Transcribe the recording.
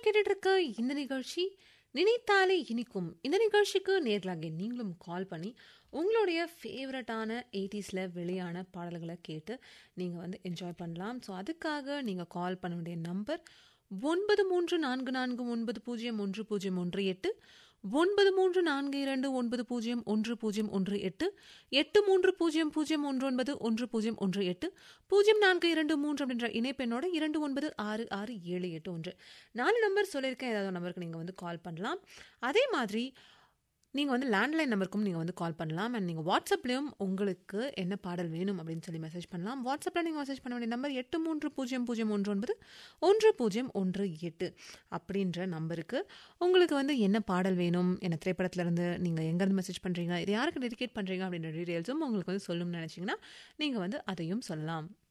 கேட்டுட்டு இருக்க இந்த நிகழ்ச்சி நினைத்தாலே இனிக்கும் இந்த நிகழ்ச்சிக்கு நேர்களாக நீங்களும் கால் பண்ணி உங்களுடைய ஃபேவரட்டான எயிட்டிஸில் வெளியான பாடல்களை கேட்டு நீங்கள் வந்து என்ஜாய் பண்ணலாம் ஸோ அதுக்காக நீங்கள் கால் பண்ண வேண்டிய நம்பர் ஒன்பது மூன்று நான்கு நான்கு ஒன்பது பூஜ்ஜியம் ஒன்று பூஜ்ஜியம் ஒன்று எட்டு ஒன்பது மூன்று நான்கு இரண்டு ஒன்பது பூஜ்ஜியம் ஒன்று பூஜ்ஜியம் ஒன்று எட்டு எட்டு மூன்று பூஜ்ஜியம் பூஜ்ஜியம் ஒன்று ஒன்பது ஒன்று பூஜ்ஜியம் ஒன்று எட்டு பூஜ்ஜியம் நான்கு இரண்டு மூன்று அப்படின்ற இணைப்பெண்ணோட இரண்டு ஒன்பது ஆறு ஆறு ஏழு எட்டு ஒன்று நாலு நம்பர் சொல்லியிருக்கேன் ஏதாவது ஒரு நம்பருக்கு நீங்கள் வந்து கால் பண்ணலாம் அதே மாதிரி நீங்கள் வந்து லேண்ட்லைன் நம்பருக்கும் நீங்கள் வந்து கால் பண்ணலாம் அண்ட் நீங்கள் வாட்ஸ்அப்லேயும் உங்களுக்கு என்ன பாடல் வேணும் அப்படின்னு சொல்லி மெசேஜ் பண்ணலாம் வாட்ஸ்அப்பில் நீங்கள் மெசேஜ் பண்ண வேண்டிய நம்பர் எட்டு மூன்று பூஜ்ஜியம் பூஜ்ஜியம் ஒன்று ஒன்பது ஒன்று பூஜ்ஜியம் ஒன்று எட்டு அப்படின்ற நம்பருக்கு உங்களுக்கு வந்து என்ன பாடல் வேணும் என்ன திரைப்படத்துலேருந்து நீங்கள் எங்கேருந்து மெசேஜ் பண்ணுறீங்க இது யாருக்கு டெடிகேட் பண்ணுறீங்க அப்படின்ற டீட்டெயில்ஸும் உங்களுக்கு வந்து சொல்லணும்னு நினச்சிங்கன்னா நீங்கள் வந்து அதையும் சொல்லலாம்